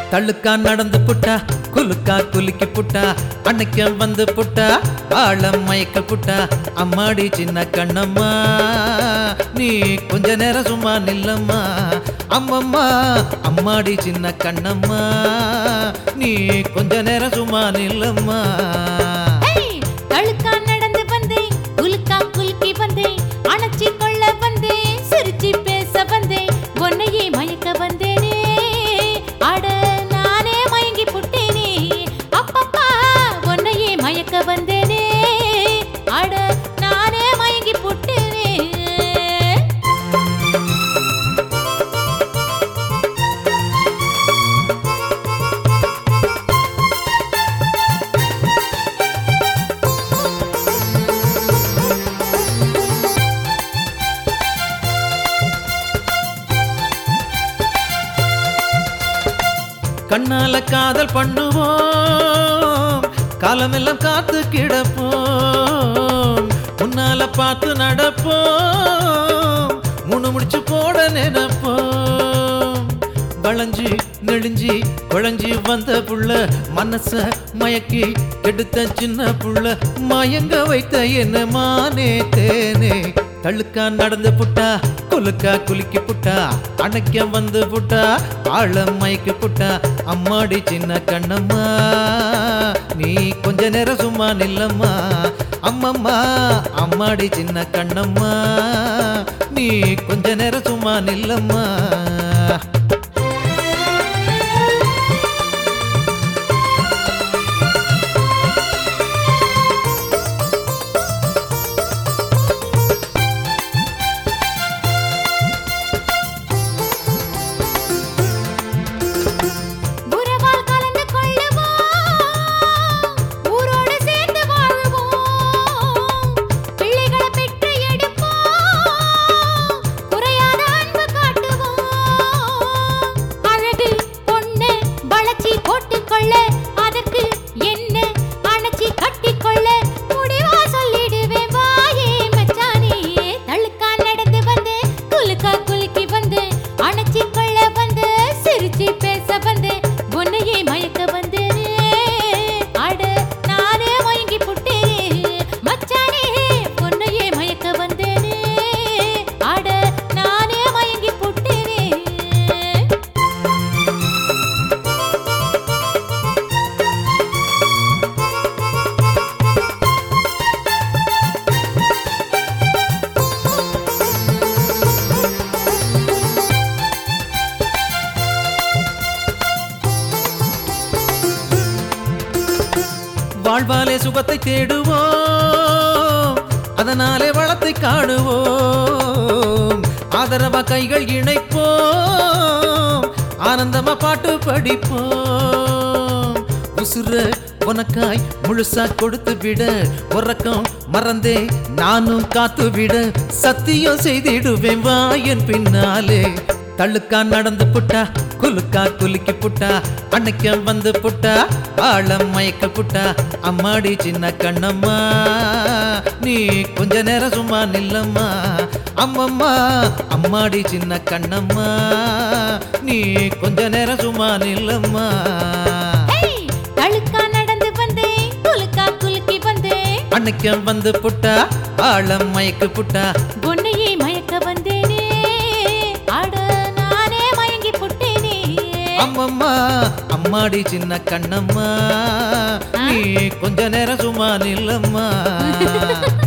தள்ளுக்கா நடந்து புட்டா குலுக்கா குலுக்கி புட்டா அன்னைக்க வந்து புட்டா ஆழம் மயக்க புட்டா அம்மாடி சின்ன கண்ணம்மா நீ கொஞ்ச நேரம் சும்மா நில்லம்மா அம்மம்மா அம்மாடி சின்ன கண்ணம்மா நீ கொஞ்ச நேரம் சும்மா நில்லம்மா ஏய், தழுக்கா நடந்து வந்தேன் குலுக்கா குலுக்கி வந்தேன் அணைச்சி கொள்ள வந்தேன் சிரிச்சு பேச வந்தேன் உன்னையே மயக்க வந்தேனே அட நானே மயங்கி புட்டேனே அப்பப்பா உன்னையே மயக்க வந்தேனே அட நானே மயங்கி புட்டேனே கண்ணால காதல் பண்ணுவோம் காலமெல்லாம் காத்து கிடப்போம் முன்னால பார்த்து நடப்போம் மூணு முடிச்சு போட நினைப்போம் வளைஞ்சு நெளிஞ்சி குழஞ்சி வந்த புள்ள மனச மயக்கி கெடுத்த சின்ன புள்ள மயங்க வைத்த என்ன மானே தேனே தள்ளுக்கா நடந்து புட்டா குலுக்கா குலுக்கி புட்டா அணைக்க வந்து புட்டா ஆழம் மயக்கி புட்டா அம்மாடி சின்ன கண்ணம்மா நீ கொஞ்ச நேரம் சும்மா நில்லம்மா அம்மம்மா அம்மாடி சின்ன கண்ணம்மா நீ கொஞ்ச நேரம் சும்மா நில்லம்மா உறவால் கலந்து கொள்ளுவோம் ஊரோடு சேர்ந்து வாழுவோம் பிள்ளைகளை பெற்று எடுப்போம் குறையாத அன்பு காட்டுவோம் அழகு பொண்ணு வளச்சி போட்டுக்கொள்ள அதற்கு என்ன அணைச்சி கட்டிக்கொள்ள முடிவா சொல்லிடுவேன் வாயே மச்சானே தள்ளுக்கா நடந்து வந்து குலுக்கா குலுக்கி வந்து அணைச்சி கொள்ள வந்து சிரிச்சு பேச வந்து உன்னையே மயக்க வந்து அட நானே மயங்கி புட்டேன் மச்சானே உன்னையே மயக்க வந்தேனே அட நானே மயங்கி புட்டேனே வாழ்வாலே சுகத்தை தேடுவோம் அதனாலே வளத்தை காணுவோம் ஆதரவா கைகள் இணைப்போம் ஆனந்தமா பாட்டு படிப்போம் உசுர உனக்காய் முழுசா கொடுத்து விட உறக்கம் மறந்தே நானும் காத்து விட சத்தியம் செய்திடுவேன் வா என் பின்னாலே தள்ளுக்கா நடந்து புட்டா குலுக்கா குலுக்கி புட்டா அன்னைக்க வந்து புட்டா ஆழம் மயக்க புட்டா அம்மாடி சின்ன கண்ணம்மா நீ கொஞ்ச நேரம் சும்மா நில்லம்மா அம்மம்மா அம்மாடி சின்ன கண்ணம்மா நீ கொஞ்ச நேரம் சும்மா நில்லம்மா ஏய், தழுக்கா நடந்து வந்தேன் குலுக்கா குலுக்கி வந்தேன் அன்னைக்க வந்து புட்டா ஆழம் மயக்க புட்டா உன்னையே மயக்க வந்தேனே அட நானே மயங்கி புட்டேனே அம்மம்மா அம்மாடி சின்ன கண்ணம்மா நீ கொஞ்ச நேரம் சும்மா நில்லம்மா